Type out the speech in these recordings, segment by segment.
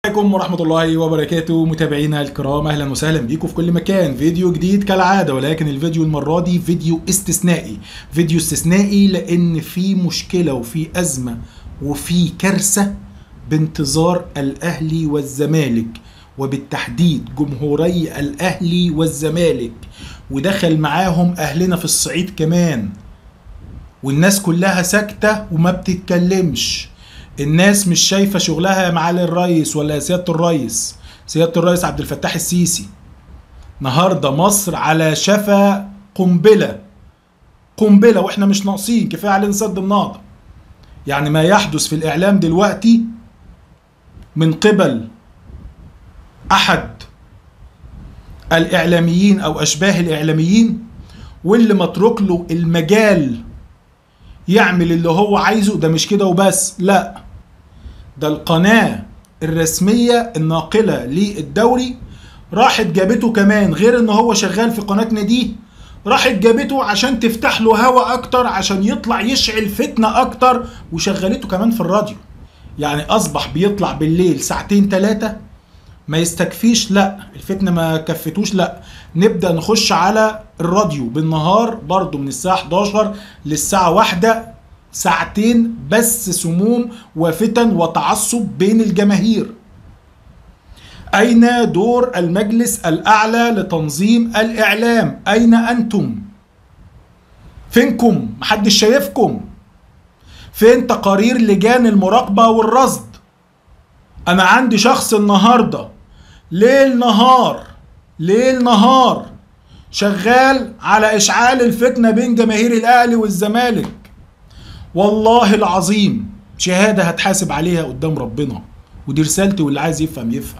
عليكم ورحمة الله وبركاته متابعينا الكرام اهلا وسهلا بيكم في كل مكان فيديو جديد كالعادة ولكن الفيديو المرة دي فيديو استثنائي فيديو استثنائي لان في مشكلة وفي ازمة وفي كارثة بانتظار الاهلي والزمالك وبالتحديد جمهوري الاهلي والزمالك ودخل معاهم اهلنا في الصعيد كمان والناس كلها ساكتة وما بتتكلمش الناس مش شايفة شغلها يا معالي الرئيس ولا يا سيادة الرئيس سيادة الرئيس عبد الفتاح السيسي النهاردة مصر على شفا قنبلة قنبلة واحنا مش ناقصين كفاية علينا سد النهضة يعني ما يحدث في الإعلام دلوقتي من قبل أحد الإعلاميين أو أشباه الإعلاميين واللي متروك له المجال يعمل اللي هو عايزه ده مش كده وبس لا ده القناة الرسمية الناقلة للدوري راحت جابته كمان غير ان هو شغال في قناة ناديه راحت جابته عشان تفتح له هوا اكتر عشان يطلع يشعل فتنة اكتر وشغلته كمان في الراديو يعني اصبح بيطلع بالليل ساعتين ثلاثة ما يستكفيش لا الفتنة ما كفتوش لا نبدأ نخش على الراديو بالنهار برضو من الساعة 11 للساعة واحدة ساعتين بس سموم وفتن وتعصب بين الجماهير أين دور المجلس الأعلى لتنظيم الإعلام أين أنتم فينكم محدش شايفكم فين تقارير لجان المراقبة والرصد أنا عندي شخص النهاردة ليل نهار ليل نهار شغال على إشعال الفتنة بين جماهير الأهلي والزمالك والله العظيم شهادة هتحاسب عليها قدام ربنا ودي رسالتي واللي عايز يفهم يفهم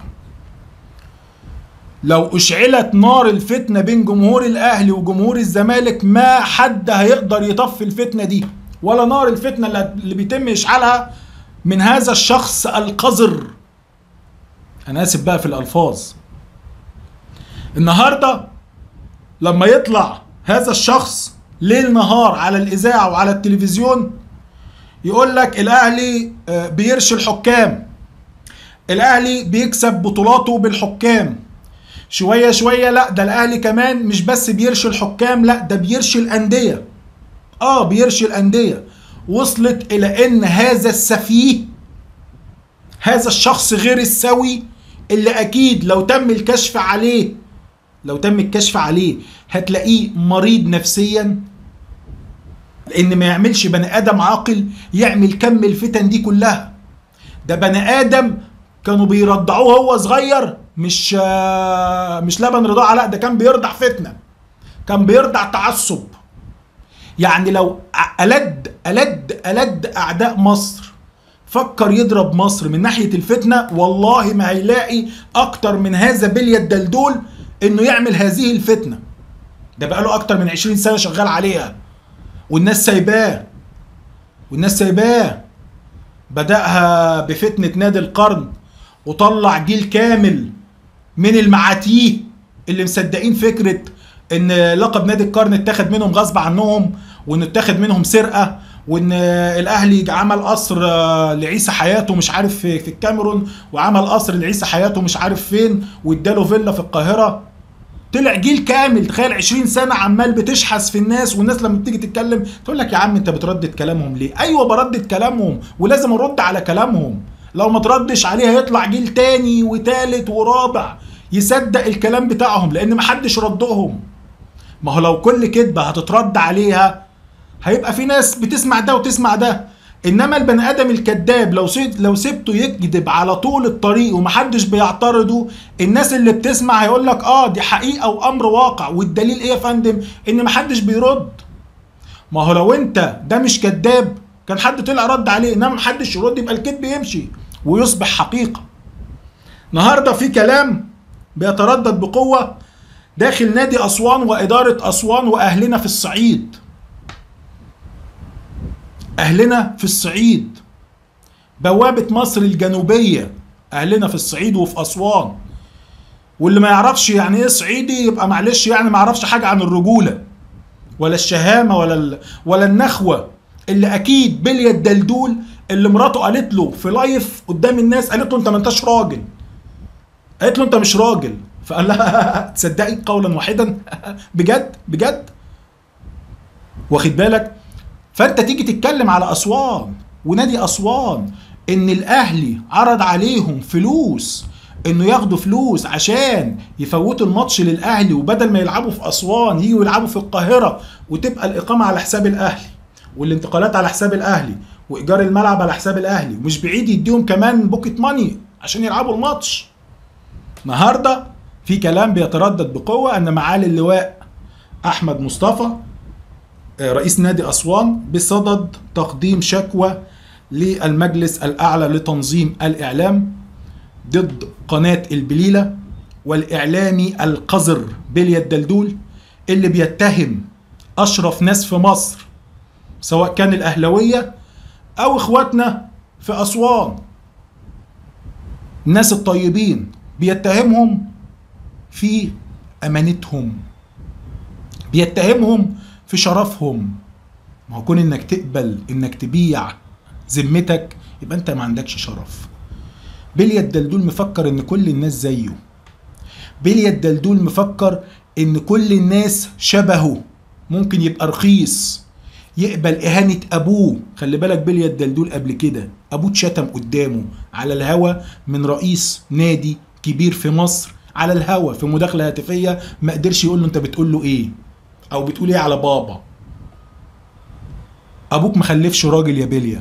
لو اشعلت نار الفتنة بين جمهور الاهلي وجمهور الزمالك ما حد هيقدر يطفي الفتنة دي ولا نار الفتنة اللي بيتم اشعالها من هذا الشخص القذر انا اسف بقى في الالفاظ النهارده لما يطلع هذا الشخص ليل نهار على الاذاعه وعلى التلفزيون يقول لك الاهلي بيرشي الحكام الاهلي بيكسب بطولاته بالحكام شويه شويه لا ده الاهلي كمان مش بس بيرشي الحكام لا ده بيرشي الانديه اه بيرشي الانديه وصلت الى ان هذا السفيه هذا الشخص غير السوي اللي اكيد لو تم الكشف عليه لو تم الكشف عليه هتلاقيه مريض نفسيا لان ما يعملش بني ادم عاقل يعمل كم الفتن دي كلها ده بني ادم كانوا بيرضعوه هو صغير مش مش لبن رضاعه لا ده كان بيرضع فتنه كان بيرضع تعصب يعني لو ألد ألد ألد أعداء مصر فكر يضرب مصر من ناحية الفتنة والله ما هيلاقي أكتر من هذا بلية الدلدول إنه يعمل هذه الفتنة ده بقاله أكتر من 20 سنة شغال عليها والناس سايباه والناس سايباه بدأها بفتنة نادي القرن وطلع جيل كامل من المعاتيه اللي مصدقين فكرة إن لقب نادي القرن اتاخد منهم غصب عنهم وإنه اتاخد منهم سرقة وان الاهلي عمل قصر لعيسى حياته مش عارف في, في الكاميرون وعمل قصر لعيسى حياته مش عارف فين واداله فيلا في القاهره طلع جيل كامل تخيل 20 سنه عمال بتشحس في الناس والناس لما بتيجي تتكلم تقول لك يا عم انت بتردد كلامهم ليه ايوه بردد كلامهم ولازم ارد على كلامهم لو ما تردش عليه هيطلع جيل تاني وتالت ورابع يصدق الكلام بتاعهم لان محدش ردهم ما هو لو كل كذبه هتترد عليها هيبقى في ناس بتسمع ده وتسمع ده انما البني ادم الكذاب لو سيب لو سبته يكذب على طول الطريق ومحدش بيعترضه الناس اللي بتسمع هيقول لك اه دي حقيقه وامر واقع والدليل ايه يا فندم ان محدش بيرد ما هو لو انت ده مش كذاب كان حد طلع رد عليه انما محدش يرد يبقى الكذب يمشي ويصبح حقيقه النهارده في كلام بيتردد بقوه داخل نادي اسوان واداره اسوان واهلنا في الصعيد أهلنا في الصعيد بوابة مصر الجنوبية أهلنا في الصعيد وفي أسوان واللي ما يعرفش يعني إيه صعيدي يبقى معلش يعني ما يعرفش حاجة عن الرجولة ولا الشهامة ولا ال... ولا النخوة اللي أكيد بلية الدلدول اللي مراته قالت له في لايف قدام الناس قالت له أنت ما أنتش راجل قالت له انت مش راجل فقال لها تصدقي قولا واحدا بجد بجد واخد بالك فانت تيجي تتكلم على اسوان ونادي اسوان ان الاهلي عرض عليهم فلوس انه ياخدوا فلوس عشان يفوتوا الماتش للاهلي وبدل ما يلعبوا في اسوان يجوا يلعبوا في القاهره وتبقى الاقامه على حساب الاهلي والانتقالات على حساب الاهلي وايجار الملعب على حساب الاهلي ومش بعيد يديهم كمان بوكيت ماني عشان يلعبوا الماتش النهارده في كلام بيتردد بقوه ان معالي اللواء احمد مصطفى رئيس نادي اسوان بصدد تقديم شكوى للمجلس الاعلى لتنظيم الاعلام ضد قناه البليله والاعلامي القذر بليا الدلدول اللي بيتهم اشرف ناس في مصر سواء كان الاهلاويه او اخواتنا في اسوان الناس الطيبين بيتهمهم في امانتهم بيتهمهم في شرفهم ما هو كون انك تقبل انك تبيع ذمتك يبقى انت ما عندكش شرف بليا الدلدول مفكر ان كل الناس زيه بليا الدلدول مفكر ان كل الناس شبهه ممكن يبقى رخيص يقبل اهانه ابوه خلي بالك بليا الدلدول قبل كده ابوه اتشتم قدامه على الهوا من رئيس نادي كبير في مصر على الهوا في مداخله هاتفيه ما قدرش يقول له انت بتقول له ايه او بتقول ايه على بابا ابوك مخلفش راجل يا بليا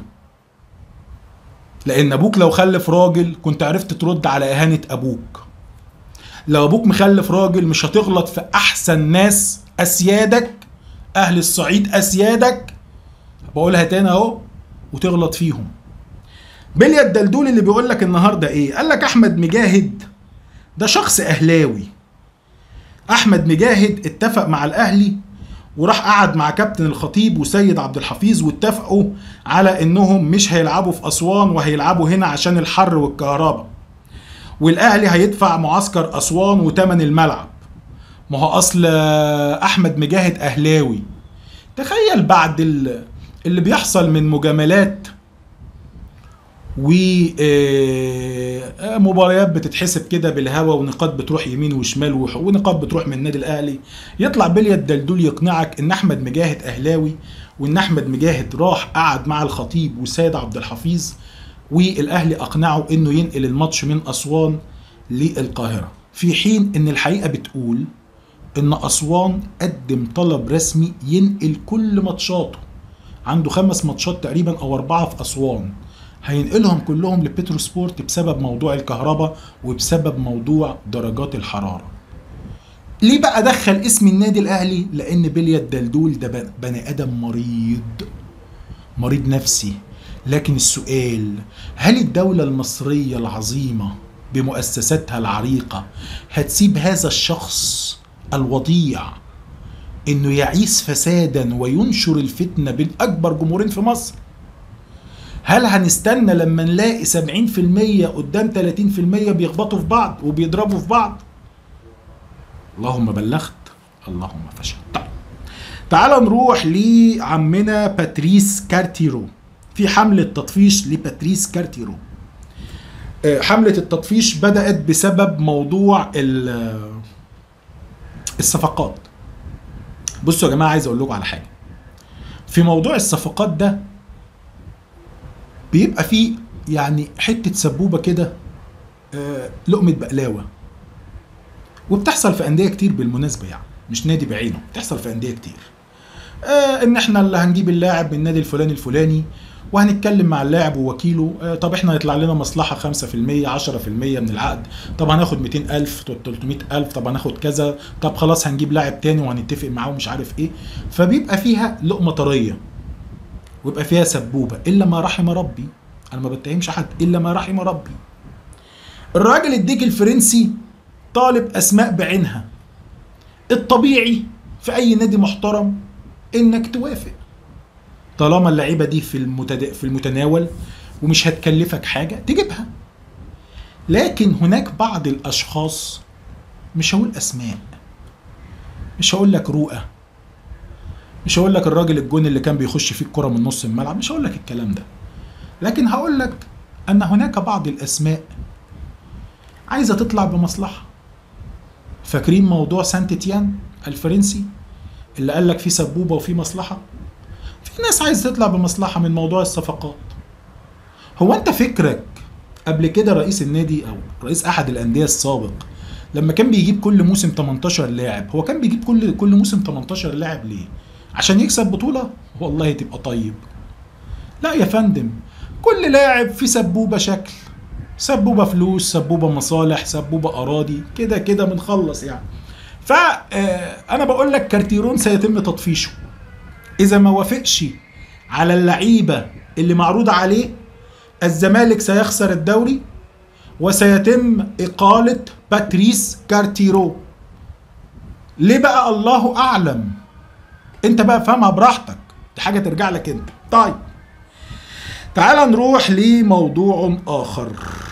لان ابوك لو خلف راجل كنت عرفت ترد على اهانه ابوك لو ابوك مخلف راجل مش هتغلط في احسن ناس اسيادك اهل الصعيد اسيادك بقولها تاني اهو وتغلط فيهم بليا الدلدول اللي بيقول لك النهارده ايه قال لك احمد مجاهد ده شخص اهلاوي احمد مجاهد اتفق مع الاهلي وراح قعد مع كابتن الخطيب وسيد عبد الحفيظ واتفقوا على انهم مش هيلعبوا في اسوان وهيلعبوا هنا عشان الحر والكهرباء والاهلي هيدفع معسكر اسوان وتمن الملعب ما هو اصل احمد مجاهد اهلاوي تخيل بعد اللي بيحصل من مجاملات ومباريات بتتحسب كده بالهوا ونقاط بتروح يمين وشمال ونقاط بتروح من النادي الاهلي يطلع بليا الدلدول يقنعك ان احمد مجاهد اهلاوي وان احمد مجاهد راح قعد مع الخطيب وسيد عبد الحفيظ والاهلي اقنعه انه ينقل الماتش من اسوان للقاهره في حين ان الحقيقه بتقول ان اسوان قدم طلب رسمي ينقل كل ماتشاته عنده خمس ماتشات تقريبا او اربعه في اسوان هينقلهم كلهم لبترو سبورت بسبب موضوع الكهرباء وبسبب موضوع درجات الحراره ليه بقى دخل اسم النادي الاهلي لان بليا الدلدول ده بني ادم مريض مريض نفسي لكن السؤال هل الدوله المصريه العظيمه بمؤسساتها العريقه هتسيب هذا الشخص الوضيع انه يعيش فسادا وينشر الفتنه بين اكبر جمهورين في مصر هل هنستنى لما نلاقي 70% قدام 30% بيخبطوا في بعض وبيضربوا في بعض اللهم بلغت اللهم فشل طيب تعال نروح لعمنا باتريس كارتيرو في حملة تطفيش لباتريس كارتيرو حملة التطفيش بدأت بسبب موضوع الصفقات بصوا يا جماعة عايز أقول لكم على حاجة في موضوع الصفقات ده بيبقى فيه يعني حتة سبوبة كده لقمة بقلاوة وبتحصل في أندية كتير بالمناسبة يعني مش نادي بعينه بتحصل في أندية كتير آه ان احنا اللي هنجيب اللاعب من النادي الفلاني الفلاني وهنتكلم مع اللاعب ووكيله آه طب احنا هيطلع لنا مصلحة 5% 10% من العقد طب هناخد 200000 300000 طب هناخد كذا طب خلاص هنجيب لاعب تاني وهنتفق معاه ومش عارف ايه فبيبقى فيها لقمة طرية ويبقى فيها سبوبة إلا ما رحم ربي أنا ما بتهمش حد إلا ما رحم ربي الراجل الديك الفرنسي طالب أسماء بعينها الطبيعي في أي نادي محترم إنك توافق طالما اللعيبة دي في, المتد... في المتناول ومش هتكلفك حاجة تجيبها لكن هناك بعض الأشخاص مش هقول أسماء مش هقول لك رؤى مش هقول لك الراجل الجون اللي كان بيخش فيه الكرة من نص الملعب مش هقول لك الكلام ده لكن هقول لك ان هناك بعض الاسماء عايزه تطلع بمصلحه فاكرين موضوع سانت تيان الفرنسي اللي قال لك في سبوبه وفي مصلحه في ناس عايزه تطلع بمصلحه من موضوع الصفقات هو انت فكرك قبل كده رئيس النادي او رئيس احد الانديه السابق لما كان بيجيب كل موسم 18 لاعب هو كان بيجيب كل كل موسم 18 لاعب ليه عشان يكسب بطوله والله تبقى طيب لا يا فندم كل لاعب في سبوبه شكل سبوبه فلوس سبوبه مصالح سبوبه اراضي كده كده بنخلص يعني فانا بقول لك كارتيرون سيتم تطفيشه اذا ما وافقش على اللعيبه اللي معروضه عليه الزمالك سيخسر الدوري وسيتم إقالة باتريس كارتيرو ليه بقى الله أعلم أنت بقى فهمها براحتك دي حاجة ترجع لك أنت طيب تعال نروح لموضوع آخر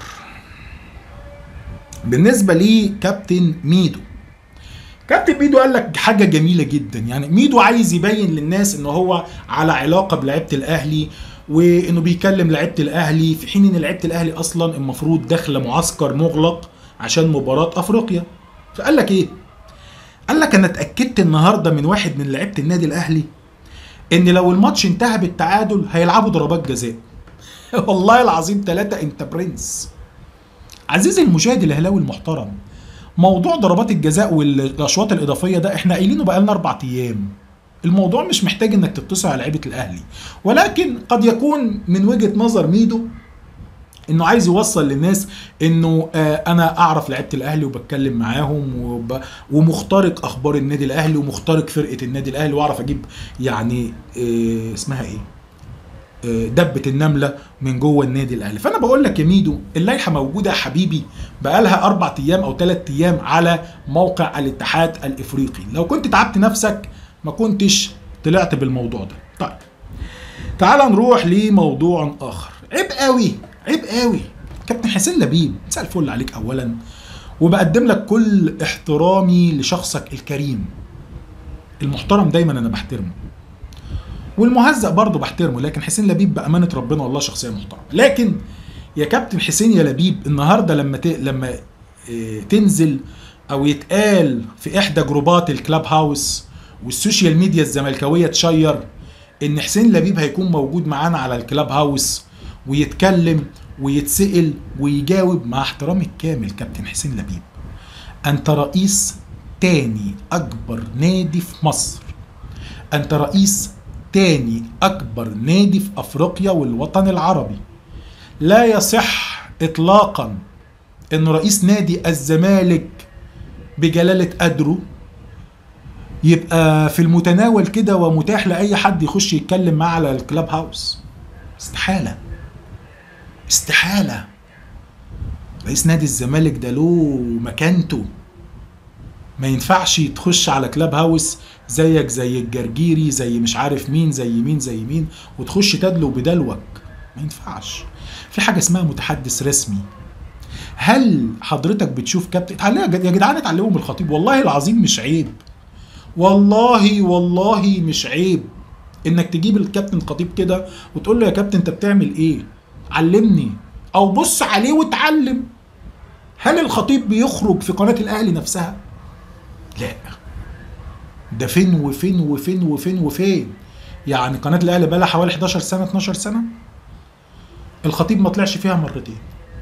بالنسبة لي كابتن ميدو كابتن ميدو قال لك حاجة جميلة جدا يعني ميدو عايز يبين للناس ان هو على علاقة بلعيبة الاهلي وانه بيكلم لعيبه الاهلي في حين ان لعيبه الاهلي اصلا المفروض داخله معسكر مغلق عشان مباراه افريقيا فقال لك ايه قال لك انا اتاكدت النهارده من واحد من لعيبه النادي الاهلي ان لو الماتش انتهى بالتعادل هيلعبوا ضربات جزاء والله العظيم ثلاثة انت برنس عزيزي المشاهد الاهلاوي المحترم موضوع ضربات الجزاء والاشواط الاضافيه ده احنا قايلينه بقالنا اربع ايام الموضوع مش محتاج انك تتصل على لعيبه الاهلي ولكن قد يكون من وجهه نظر ميدو انه عايز يوصل للناس انه آه انا اعرف لعيبه الاهلي وبتكلم معاهم وب... ومخترق اخبار النادي الاهلي ومخترق فرقه النادي الاهلي واعرف اجيب يعني آه اسمها ايه آه دبة النملة من جوه النادي الاهلي فانا بقول لك يا ميدو اللائحه موجوده يا حبيبي بقالها اربع ايام او ثلاث ايام على موقع الاتحاد الافريقي لو كنت تعبت نفسك ما كنتش طلعت بالموضوع ده طيب تعال نروح لموضوع اخر عيب قوي عيب قوي كابتن حسين لبيب مساء الفل عليك اولا وبقدم لك كل احترامي لشخصك الكريم المحترم دايما انا بحترمه والمهزأ برضه بحترمه لكن حسين لبيب بامانه ربنا والله شخصيه محترمه لكن يا كابتن حسين يا لبيب النهارده لما ت... لما اه تنزل او يتقال في احدى جروبات الكلاب هاوس والسوشيال ميديا الزملكاويه تشير ان حسين لبيب هيكون موجود معانا على الكلاب هاوس ويتكلم ويتسأل ويجاوب مع احترامي الكامل كابتن حسين لبيب انت رئيس تاني اكبر نادي في مصر انت رئيس تاني اكبر نادي في افريقيا والوطن العربي لا يصح اطلاقا ان رئيس نادي الزمالك بجلالة قدره يبقى في المتناول كده ومتاح لاي حد يخش يتكلم معاه على الكلاب هاوس استحاله استحاله رئيس نادي الزمالك ده له مكانته ما ينفعش تخش على كلاب هاوس زيك زي الجرجيري زي مش عارف مين زي مين زي مين وتخش تدلو بدلوك ما ينفعش في حاجه اسمها متحدث رسمي هل حضرتك بتشوف كابتن يا جدعان اتعلموا من الخطيب والله العظيم مش عيب والله والله مش عيب انك تجيب الكابتن خطيب كده وتقول له يا كابتن انت بتعمل ايه علمني او بص عليه واتعلم هل الخطيب بيخرج في قناه الاهلي نفسها لا ده فين وفين وفين وفين وفين يعني قناه الاهلي بقى لها حوالي 11 سنه 12 سنه الخطيب ما طلعش فيها مرتين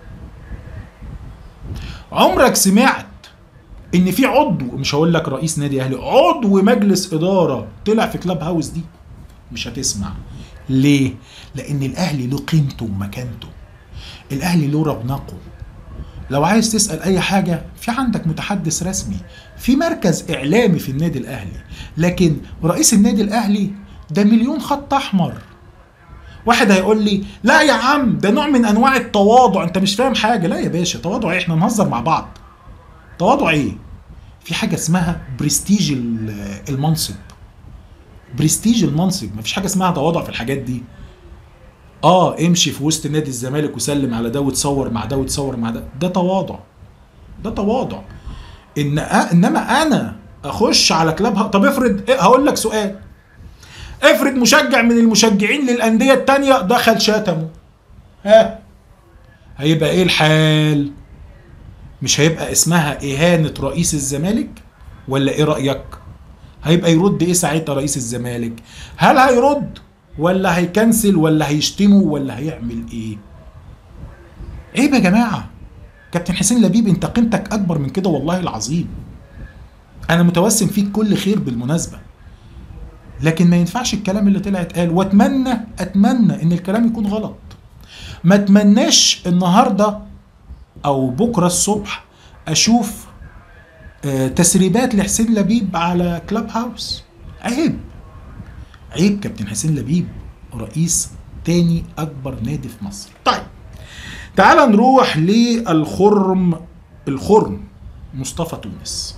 عمرك سمعت ان في عضو مش هقول لك رئيس نادي اهلي عضو مجلس اداره طلع في كلاب هاوس دي مش هتسمع ليه لان الاهلي له قيمته ومكانته الاهلي له رونقه لو عايز تسال اي حاجه في عندك متحدث رسمي في مركز اعلامي في النادي الاهلي لكن رئيس النادي الاهلي ده مليون خط احمر واحد هيقول لي لا يا عم ده نوع من انواع التواضع انت مش فاهم حاجه لا يا باشا تواضع ايه احنا نهزر مع بعض تواضع ايه في حاجه اسمها برستيج المنصب برستيج المنصب مفيش حاجه اسمها تواضع في الحاجات دي اه امشي في وسط نادي الزمالك وسلم على ده وتصور مع ده وتصور مع ده ده تواضع ده تواضع ان أ... انما انا اخش على كلاب ه... طب افرض إيه هقول لك سؤال افرض مشجع من المشجعين للانديه التانية دخل شتمه ها هيبقى ايه الحال مش هيبقى اسمها اهانه رئيس الزمالك ولا ايه رايك هيبقى يرد ايه ساعتها رئيس الزمالك هل هيرد ولا هيكنسل ولا هيشتمه ولا هيعمل ايه عيب يا جماعه كابتن حسين لبيب انت قيمتك اكبر من كده والله العظيم انا متوسم فيك كل خير بالمناسبه لكن ما ينفعش الكلام اللي طلع اتقال واتمنى اتمنى ان الكلام يكون غلط ما اتمناش النهارده او بكره الصبح اشوف آه، تسريبات لحسين لبيب على كلاب هاوس عيب عيب كابتن حسين لبيب رئيس تاني اكبر نادي في مصر طيب تعال نروح للخرم الخرم مصطفى تونس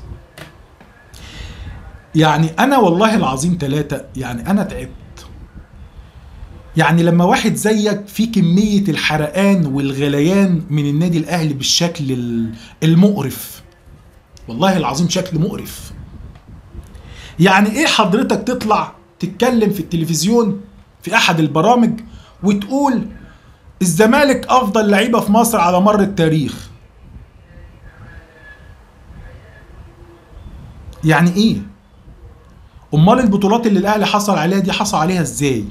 يعني انا والله العظيم ثلاثة يعني انا تعبت يعني لما واحد زيك في كمية الحرقان والغليان من النادي الاهلي بالشكل ال- المقرف والله العظيم شكل مقرف يعني ايه حضرتك تطلع تتكلم في التلفزيون في احد البرامج وتقول الزمالك افضل لعيبه في مصر على مر التاريخ يعني ايه امال البطولات اللي الاهلي حصل عليها دي حصل عليها ازاي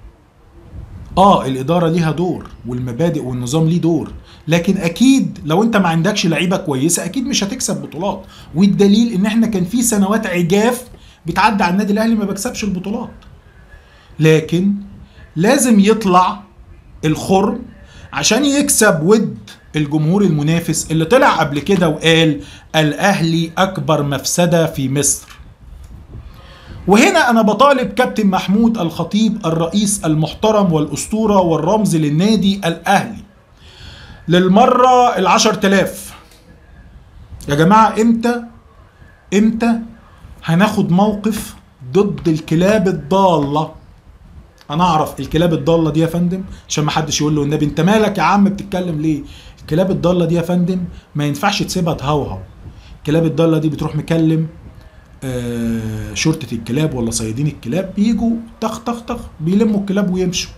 اه الاداره ليها دور والمبادئ والنظام ليه دور لكن اكيد لو انت ما عندكش لعيبه كويسه اكيد مش هتكسب بطولات والدليل ان احنا كان في سنوات عجاف بتعدي على النادي الاهلي ما بكسبش البطولات لكن لازم يطلع الخرم عشان يكسب ود الجمهور المنافس اللي طلع قبل كده وقال الاهلي اكبر مفسده في مصر وهنا انا بطالب كابتن محمود الخطيب الرئيس المحترم والاسطوره والرمز للنادي الاهلي للمره العشر تلاف يا جماعه امتى امتى هناخد موقف ضد الكلاب الضاله انا اعرف الكلاب الضاله دي يا فندم عشان ما حدش يقول له النبي انت مالك يا عم بتتكلم ليه الكلاب الضاله دي يا فندم ما ينفعش تسيبها تهوهو الكلاب الضاله دي بتروح مكلم آه، شرطة الكلاب ولا صيادين الكلاب بيجوا طخ طخ طخ بيلموا الكلاب ويمشوا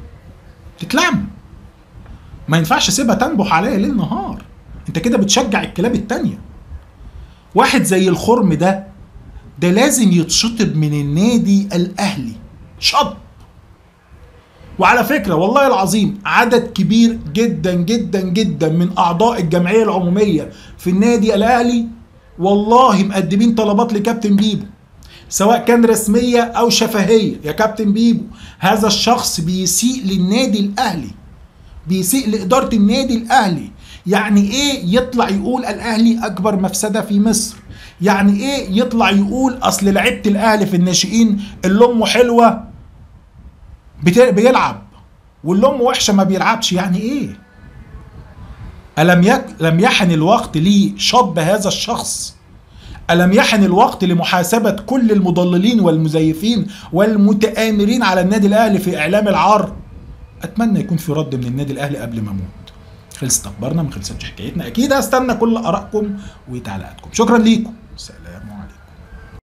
تتلم ما ينفعش اسيبها تنبح عليا ليل نهار انت كده بتشجع الكلاب التانية واحد زي الخرم ده ده لازم يتشطب من النادي الاهلي شطب وعلى فكرة والله العظيم عدد كبير جدا جدا جدا من أعضاء الجمعية العمومية في النادي الأهلي والله مقدمين طلبات لكابتن بيبو سواء كان رسمية أو شفهية يا كابتن بيبو هذا الشخص بيسيء للنادي الأهلي بيسيء لإدارة النادي الأهلي يعني إيه يطلع يقول الأهلي أكبر مفسدة في مصر يعني إيه يطلع يقول أصل لعيبة الأهلي في الناشئين اللي أمه حلوة بت- بيلعب واللي امه وحشه ما بيلعبش يعني ايه الم يك... لم يحن الوقت لشطب هذا الشخص الم يحن الوقت لمحاسبه كل المضللين والمزيفين والمتآمرين على النادي الاهلي في اعلام العار اتمنى يكون في رد من النادي الاهلي قبل ما اموت خلصت اخبارنا ما خلصتش حكايتنا اكيد هستنى كل ارائكم وتعليقاتكم شكرا ليكم سلام عليكم